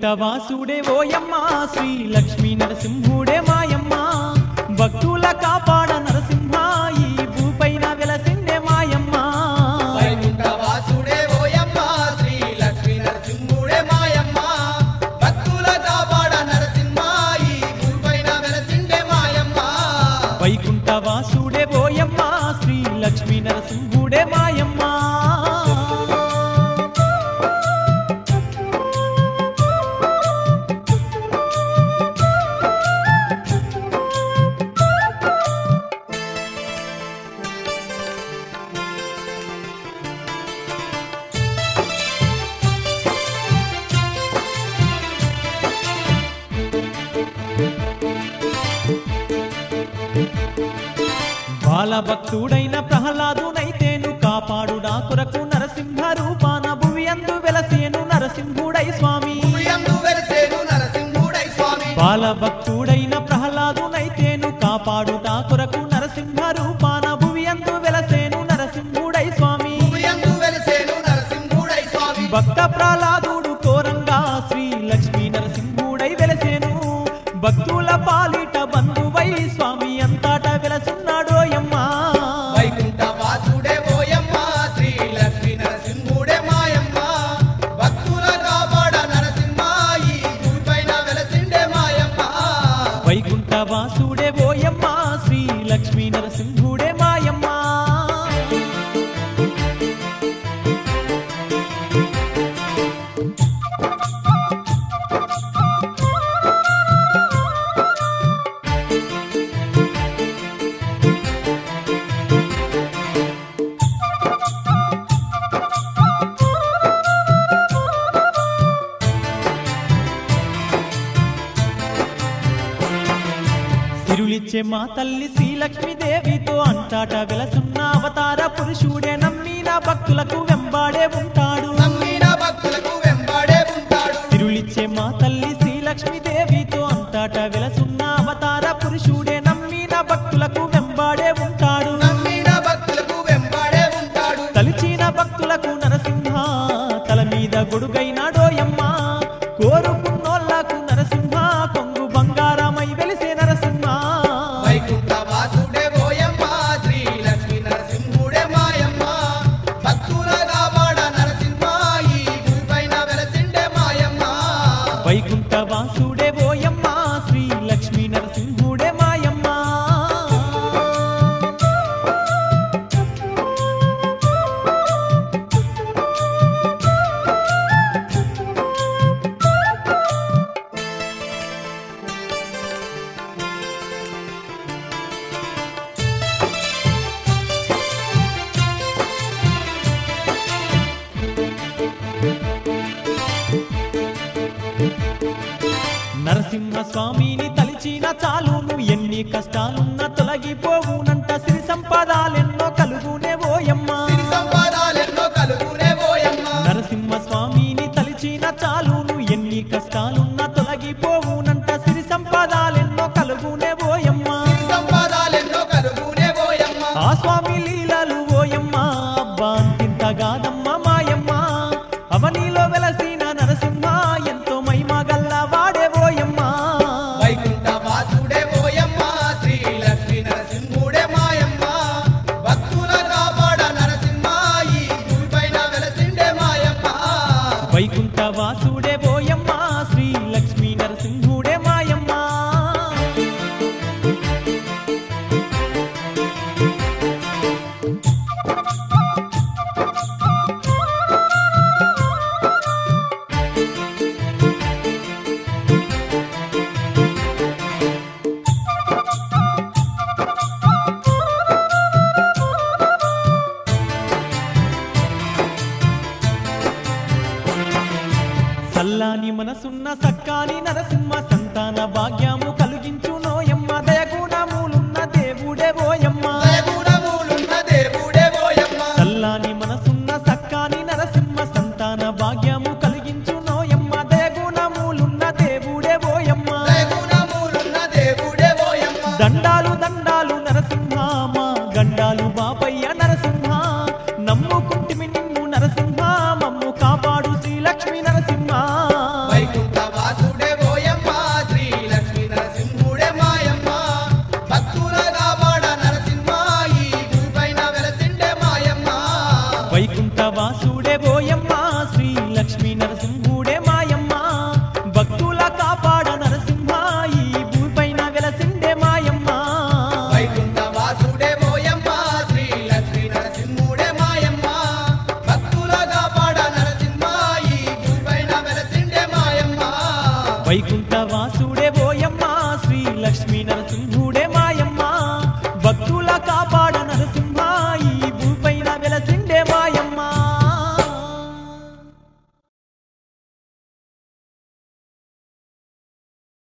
వైకుంఠవాసుడే ఓయమ్మ శ్రీ లక్ష్మీ నరసింహుడే మాయమ్మ భక్తుల కాపాడ నరసింహ ఈ భూపైన వెలసిండే మాయమ్మ వైకుంఠవాసుడే ఓయమ్మ శ్రీ లక్ష్మీ నరసింహుడే మాయమ్మ భక్తుల కాపాడ నరసింహ ఈ భూపైన వెలసిండే మాయమ్మ వైకుంఠవాసుడే ఓయమ్మ శ్రీ లక్ష్మీ నరసింహుడే మాయమ్మ బాలభక్తుడైన ప్రహ్లాదునైతేను కాపాడుడా కొరకు నరసింహ రూపాన భువి అందు వెలసేను నరసింహుడై స్వామి భూయందు వెలిసేను నరసింహుడై స్వామి బాలభక్తుడైన ప్రహ్లాదునైతేను కాపాడుటా కొరకు నరసింహ రూపాన భువి అందు వెలసేను నరసింహుడై స్వామి భూయందు వెలిసేను నరసింహుడై స్వామి భక్త ప్రహ్లాదుడు కోరంగా శ్రీ లక్ష్మీ నరసింహుడై వెలసేను భక్తుల పాలిట బంధువై స్వామి అంతట వెలసున్నాడోయమ్మా వైకుంఠవాసుడే ఓయమ్మ శ్రీ లక్ష్మీ నరసింహుడే మాయమ్మ భక్తుల కాపాడ నరసింహ ఈ భూపైన వెలసిండే మాయమ్మ వైకుంఠ వాసుడే ఓయమ్మ శ్రీ లక్ష్మీ నరసింహుడే మాయమ్మ సిరులిచ్చే మా తల్లి శ్రీలక్ష్మీదేవితో అంతటా వెలసున్న అవతార పురుషుడే నమ్మిన భక్తులకు వెంబాడే ఉంటాడు నమ్మిన భక్తులకు వెంబడే ఉంటాడు సిరులిచ్చే మా తల్లి శ్రీలక్ష్మీదేవితో అంతటా వెలసున్న అవతార పురుషుడే నమ్మిన భక్తులకు వెంబాడే ఉంటాడు నమ్మిన భక్తులకు వెంబడే ఉంటాడు తలిచిన భక్తులకు నరసింహ తల మీద గొడుగైనాడోయమ్మ కోరుకున్నోళ్లకు నరసింహ కొంగు బంగారమై వెలిసే నరసింహ వైకుంఠ వాసుడే ఓయమ్మ శ్రీ లక్ష్మీ నరసింహుడే మాయమ్మ భక్తుల కాపాడ నరసింహ ఈ భూపైన వెలసిండే మాయమ్మ వైకుంఠ వాసుడే ఓయమ్మ శ్రీ లక్ష్మీ నరసింహుడే మాయమ్మ నరసింహ స్వామిని తలిచిన చాలును ఎన్ని కష్టాలున్నా తొలగిపోవునంట సిరి సంపదాలెన్నో కలుగునే ఓయమ్మ సిరి సంపదాలెన్నో కలుగునే ఓయమ్మ నరసింహ స్వామిని తలిచిన చాలును ఎన్ని కష్టాలున్నా తొలగిపోవునంట సిరి సంపదాలెన్నో కలుగునే ఓయమ్మ సిరి సంపదాలెన్నో కలుగునే ఓయమ్మ ఆ స్వామి లీలలు ఓయమ్మ అబ్బా అంతింతగాదమ్మ మాయమ్మ అవనిలో వెలసిన నరసింహ ఎంతో మహిమగల్ల వాడే ఓయమ్మ వైకుంఠ వాసుడే ఓయమ్మ శ్రీ లక్ష్మీ నరసింహుడే మాయమ్మ భక్తుల కాపాడ నరసింహ ఈ భూమిపైన వెలసిండే మాయమ్మ వైకుంఠ వాసుడే ఓయమ్మ శ్రీ లక్ష్మీ నరసింహుడే మాయమ్మ సల్లాని మనసున్న సక్కాని నరసింహ సంతాన భాగ్యము కలిగించు నోయమ్మ దయగుణములున్న దేవుడే ఓయమ్మ దయగుణములున్న దేవుడే ఓయమ్మ సల్లాని మనసున్న సక్కాని నరసింహ సంతాన భాగ్యము కలిగించు నోయమ్మ దయగుణములున్న దేవుడే ఓయమ్మ దయగుణములున్న దేవుడే ఓయమ్మ దండాలు దండాలు నరసింహ మా గండాలు బాపయ్య నరసింహ నమ్ముకుంటిమి నిన్ను నరసింహ మమ్ము కాపాడు శ్రీ లక్ష్మీ నరసింహ వైకుంఠ కాపాడు